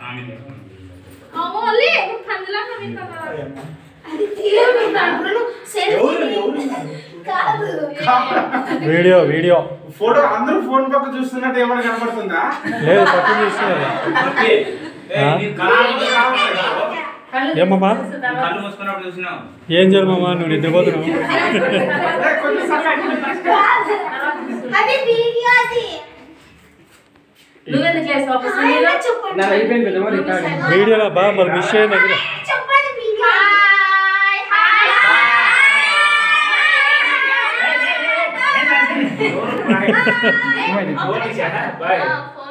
అమ్మో అల్లి నువ్వు పందిలాగా వింటావా అది తీయను దాంట్లో ఎవరు సెల్ఫీ ఎవరు కాదు వీడియో వీడియో ఫోటో అందరూ ఫోన్ పక్క చూస్తున్నట్టు ఏమైనా కనపడుతుందా లేదు పక్కన చూస్తున్నారు ఏమమ్మా కళ్ళు మూసుకున్నప్పుడు చూసినావు ఏం చేయాలి మామ నువ్వు నిద్రపోతున్నావు ఏ, కొంచెం సక్కగా అది వీడియో అది నువ్వెందుకు లేసి వాపస్ ఆయన చెప్పండి నా అయిపోయింది కదా మరి రికార్డింగ్. వీడియోలో బా మరి మిస్ అయ్యింది దగ్గర చెప్పండి video hi hi bye phone